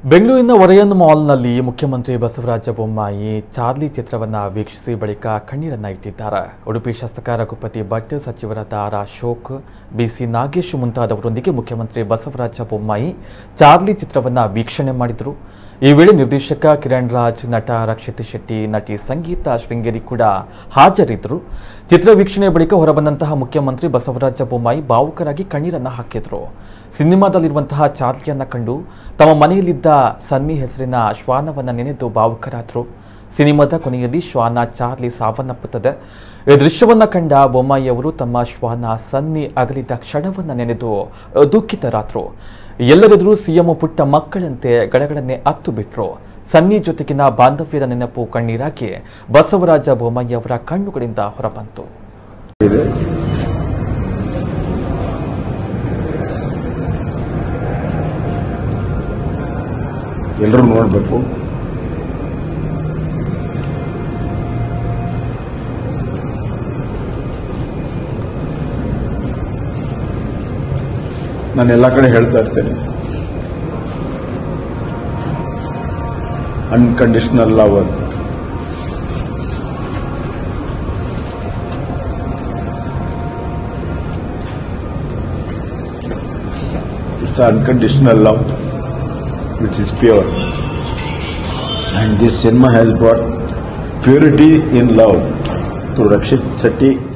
ಬೆಂಗಳೂರಿನ ಒರೆಯನ್ ಮಾಲ್ನಲ್ಲಿ ಮುಖ್ಯಮಂತ್ರಿ ಬಸವರಾಜ ಬೊಮ್ಮಾಯಿ ಚಾರ್ಲಿ ಚಿತ್ರವನ್ನು ವೀಕ್ಷಿಸಿ ಬಳಿಕ ಕಣ್ಣೀರನ್ನ ಇಟ್ಟಿದ್ದಾರೆ ಉಡುಪಿ ಶಾಸಕ ರಘುಪತಿ ಭಟ್ ಸಚಿವರಾದ ಆರ್ ಅಶೋಕ್ ಬಿಸಿ ನಾಗೇಶ್ ಮುಂತಾದವರೊಂದಿಗೆ ಮುಖ್ಯಮಂತ್ರಿ ಬಸವರಾಜ ಬೊಮ್ಮಾಯಿ ಚಾರ್ಲಿ ಚಿತ್ರವನ್ನು ವೀಕ್ಷಣೆ ಮಾಡಿದರು ಈ ವೇಳೆ ನಿರ್ದೇಶಕ ಕಿರಣ್ ರಾಜ್ ನಟ ರಕ್ಷಿತ್ ಶೆಟ್ಟಿ ನಟಿ ಸಂಗೀತ ಶೃಂಗೇರಿ ಕೂಡ ಹಾಜರಿದ್ದರು ಚಿತ್ರ ವೀಕ್ಷಣೆ ಬಳಿಕ ಹೊರಬಂದಂತಹ ಮುಖ್ಯಮಂತ್ರಿ ಬಸವರಾಜ ಬೊಮ್ಮಾಯಿ ಭಾವುಕರಾಗಿ ಕಣ್ಣೀರನ್ನ ಹಾಕಿದ್ರು ಸಿನಿಮಾದಲ್ಲಿರುವಂತಹ ಚಾರ್ಲಿಯನ್ನ ಕಂಡು ತಮ್ಮ ಮನೆಯಲ್ಲಿದ್ದ ಸನ್ನಿ ಹೆಸರಿನ ಶ್ವಾನವನ್ನ ನೆನೆದು ಭಾವುಕರಾದರು ಸಿನಿಮಾದ ಕೊನೆಯಲ್ಲಿ ಶ್ವಾನ ಚಾರ್ಲಿ ಸಾವನ್ನಪ್ಪುತ್ತದೆ ಈ ದೃಶ್ಯವನ್ನ ಕಂಡ ಬೊಮ್ಮಾಯಿ ಅವರು ತಮ್ಮ ಶ್ವಾನ ಸನ್ನಿ ಅಗಲಿದ ಕ್ಷಣವನ್ನ ನೆನೆದು ದುಃಖಿತರಾದ್ರು ಎಲ್ಲರೆದುರು ಸಿಎಂ ಪುಟ್ಟ ಮಕ್ಕಳಂತೆ ಗಡಗಡನೆ ಅತ್ತು ಬಿಟ್ರು ಸನ್ನಿ ಜೊತೆಗಿನ ಬಾಂಧವ್ಯದ ನೆನಪು ಕಣ್ಣೀರಾಗಿ ಬಸವರಾಜ ಬೊಮ್ಮಾಯಿ ಅವರ ಕಣ್ಣುಗಳಿಂದ ಹೊರಬಂತು ಇದೆ ಎಲ್ಲರೂ ನೋಡಬೇಕು ನಾನು ಎಲ್ಲ ಕಡೆ ಹೇಳ್ತಾ ಇರ್ತೇನೆ ಅನ್ಕಂಡೀಷನಲ್ ಲವ್ ಅಂತ It's unconditional love, which is pure. And this cinema has brought purity in love through Rakshit Setti